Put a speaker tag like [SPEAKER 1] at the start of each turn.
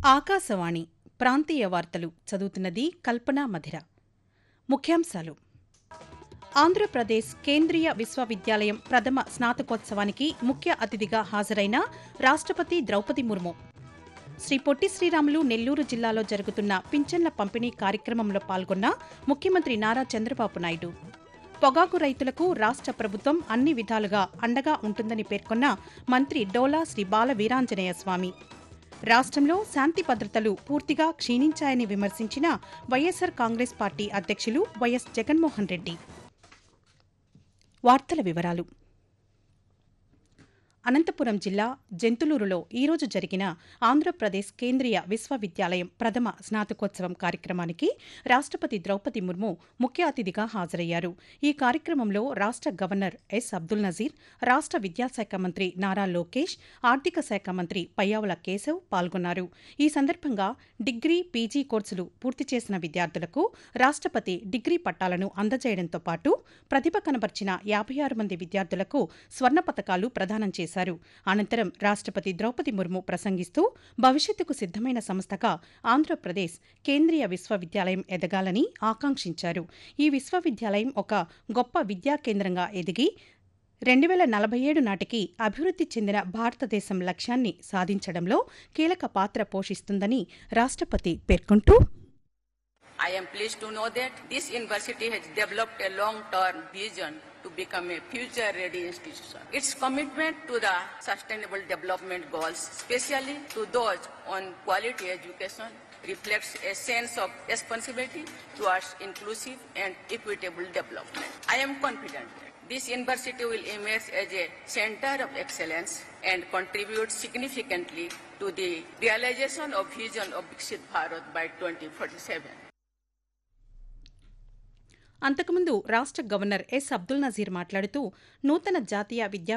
[SPEAKER 1] ఆకాశవాణి ప్రాంతీయ వార్తలు చదువుతున్నది కల్పన మధిర ముఖ్యాంశాలు ఆంధ్రప్రదేశ్ కేంద్రీయ విశ్వవిద్యాలయం ప్రథమ స్నాతకోత్సవానికి ముఖ్య అతిథిగా హాజరైన రాష్టపతి ద్రౌపది ముర్ము శ్రీ పొట్టి శ్రీరాములు నెల్లూరు జిల్లాలో జరుగుతున్న పింఛన్ల పంపిణీ కార్యక్రమంలో పాల్గొన్న ముఖ్యమంత్రి నారా చంద్రబాబు నాయుడు పొగాకు రైతులకు రాష్ట ప్రభుత్వం అన్ని విధాలుగా అండగా ఉంటుందని పేర్కొన్న మంత్రి డోలా శ్రీ బాల వీరాంజనేయ స్వామి రాష్ట్రంలో శాంతి భద్రతలు పూర్తిగా క్షీణించాయని విమర్శించిన వైఎస్సార్ కాంగ్రెస్ పార్టీ అధ్యక్షులు వైఎస్ జగన్మోహన్ రెడ్డి వార్తల వివరాలు అనంతపురం జిల్లా జంతులూరులో ఈరోజు జరిగిన ఆంధ్రప్రదేశ్ కేంద్రీయ విశ్వవిద్యాలయం ప్రథమ స్నాతకోత్సవం కార్యక్రమానికి రాష్టపతి ద్రౌపది ముర్ము ముఖ్య అతిథిగా హాజరయ్యారు ఈ కార్యక్రమంలో రాష్ట గవర్నర్ ఎస్ అబ్దుల్ నజీర్ రాష్ట విద్యాశాఖ మంత్రి నారా లోకేష్ ఆర్థిక శాఖ మంత్రి పయ్యావుల కేశవ్ పాల్గొన్నారు ఈ సందర్భంగా డిగ్రీ పీజీ కోర్సులు పూర్తి చేసిన విద్యార్థులకు రాష్టపతి డిగ్రీ పట్టాలను అందజేయడంతో పాటు ప్రతిభ కనబర్చిన యాభై ఆరు మంది విద్యార్థులకు స్వర్ణ పతకాలు ప్రదానం చేశారు అనంతరం రాష్టపతి ద్రౌపది ముర్ము ప్రసంగిస్తూ భవిష్యత్తుకు సిద్దమైన సంస్థగా ఆంధ్రప్రదేశ్ కేంద్రీయ విశ్వవిద్యాలయం ఎదగాలని ఆకాంక్షించారు ఈ విశ్వవిద్యాలయం ఒక గొప్ప విద్యా కేంద్రంగా ఎదిగి రెండు వేల నలభై ఏడు నాటికి అభివృద్ధి చెందిన భారతదేశం లక్ష్యాన్ని సాధించడంలో కీలక పాత్ర పోషిస్తుందని రాష్టపతి పేర్కొంటూ
[SPEAKER 2] I am pleased to know that this university has developed a long-term vision to become a future-ready institution. Its commitment to the sustainable development goals, especially to those on quality education, reflects a sense of responsibility towards inclusive and equitable development. I am confident that this university will emerge as a center of excellence and contribute significantly to the realization of vision of Viksit Bharat by 2047.
[SPEAKER 1] అంతకుముందు రాష్ట governor yes Abdul Nazir మాట్లాడుతూ నూతన జాతీయ విద్యా